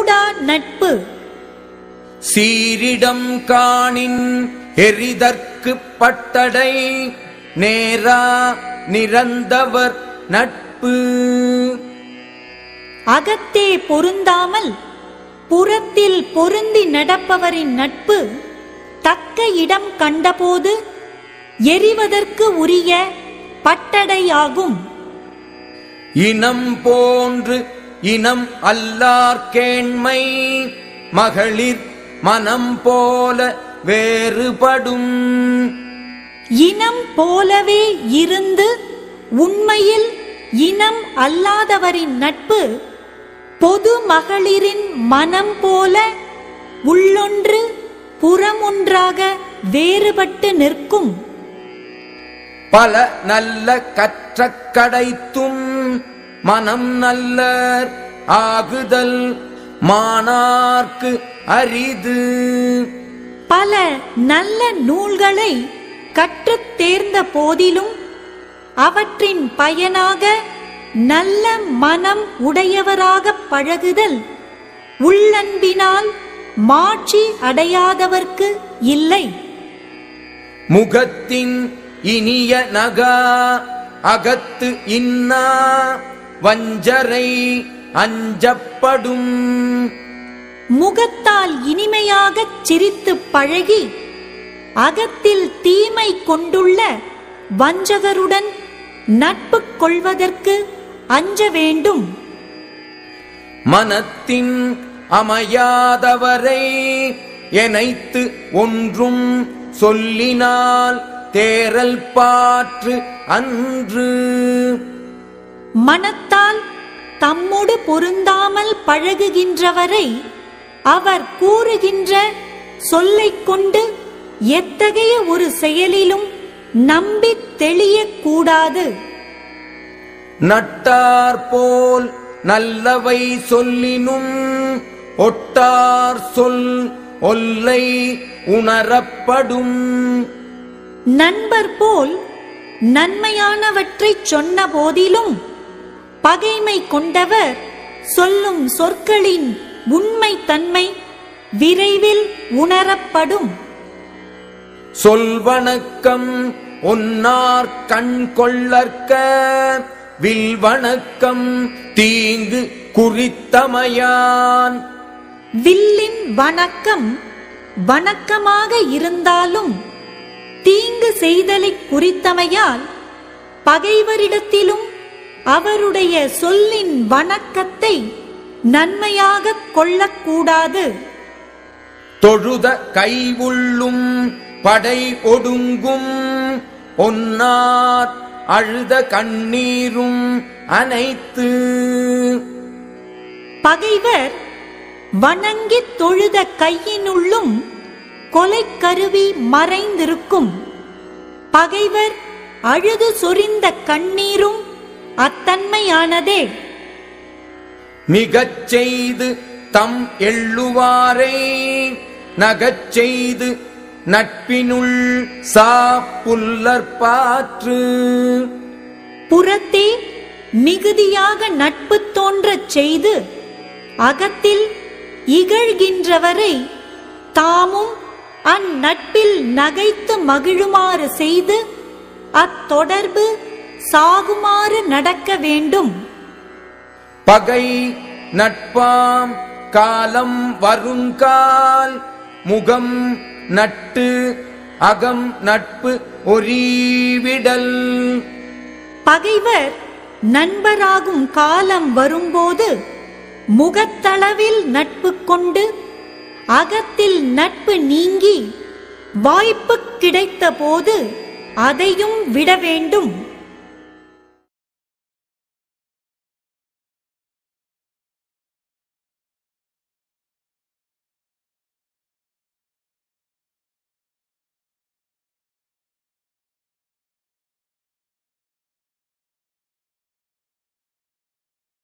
கூடா நட்பு சீரிடம் காணின் எரிதற்கு பட்டடை நேரா நிறந்தவர் நட்பு அகத்தே பொருந்தாமல் புறத்தில் பொருந்தி நடப்பவரின் நட்பு தக்க இடம் கண்டபோது எரிவதற்கு உரிய பட்டடையாகும் இனம் போன்று இனம் அல்லார்கேண்மை மகளிர் மனம் போல வேறுபடும் இனம் போலவே இருந்து உண்மையில் இனம் அல்லாதவரின் நட்பு பொது மகளிரின் மனம் போல உள்ளொன்று புறமொன்றாக வேறுபட்டு நிற்கும் பல நல்ல கற்ற கடைத்தும் மனம் நல்லர் ஆகுதல் மானார்க்கு அரிது பல நல்ல நூல்களை கற்றுத் தேர்ந்த போதிலும் அவற்றின் பயனாக நல்ல மனம் உடையவராகப் பழகுதல் உள்ளன்பினால் மாட்சி அடையாதவர்க்கு இல்லை முகத்தின் இனிய நகா அகத்து இன்னா வஞ்சரை அஞ்சப்படும் முகத்தால் இனிமையாகச் சிரித்துப் பழகி அகத்தில் தீமை கொண்டுள்ள வஞ்சகருடன் நட்பு கொள்வதற்கு அஞ்ச வேண்டும் மனத்தின் அமையாதவரை எனைத்து ஒன்றும் சொல்லினால் தேரல் பாற்று அன்று மனத்தால் தம்மோடு பொருந்தாமல் பழகுகின்றவரை அவர் கூறுகின்ற சொல்லைக் கொண்டு எத்தகைய ஒரு செயலிலும் நம்பித் தெளியக் கூடாது நட்டார் போல் நல்லவை சொல்லினும் ஒட்டார் சொல் ஒல்லை உணரப்படும் நண்பர் போல் நன்மையானவற்றைச் சொன்ன போதிலும் பகைமை கொண்டவர் சொல்லும் சொற்களின் உண்மை தன்மை விரைவில் உணரப்படும் சொல்வணக்கம் ஒன்னார் கண் கொள்ளற்க வில்வணக்கம் தீங்கு குறித்தமையான் வில்லின் வணக்கம் வணக்கமாக இருந்தாலும் தீங்கு செய்தலைக் குறித்தமையால் பகைவரிடத்திலும் அவருடைய சொல்லின் வணக்கத்தை நன்மையாகக் கொள்ளக்கூடாது தொழுத கைவுள்ளும் படை ஒடுங்கும் ஒன்னார் அழுத கண்ணீரும் அனைத்து பகைவர் வணங்கித் தொழுத கையினுள்ளும் கொலைக்கருவி மறைந்திருக்கும் பகைவர் அழுது சொரிந்த கண்ணீரும் அத்தன்மையானதே மிகச் செய்து தம் எள்ளுவாரை நகச் செய்து நட்பினுள் சாப்புல்லற் பாற்று புறத்தே மிகுதியாக நட்பு தோன்றச் செய்து அகத்தில் இகழ்கின்றவரை தாமும் அந்நட்பில் நகைத்து மகிழுமாறு செய்து அத்தொடர்பு சாகுமாறு நடக்க வேண்டும் பகை நட்பாம் காலம் வருங்கால் முகம் நட்டு அகம் நட்பு ஒரீவிடல் பகைவர் நண்பராகும் காலம் வரும்போது முகத்தளவில் நட்பு கொண்டு அகத்தில் நட்பு நீங்கி வாய்ப்பு கிடைத்த போது அதையும் விட வேண்டும்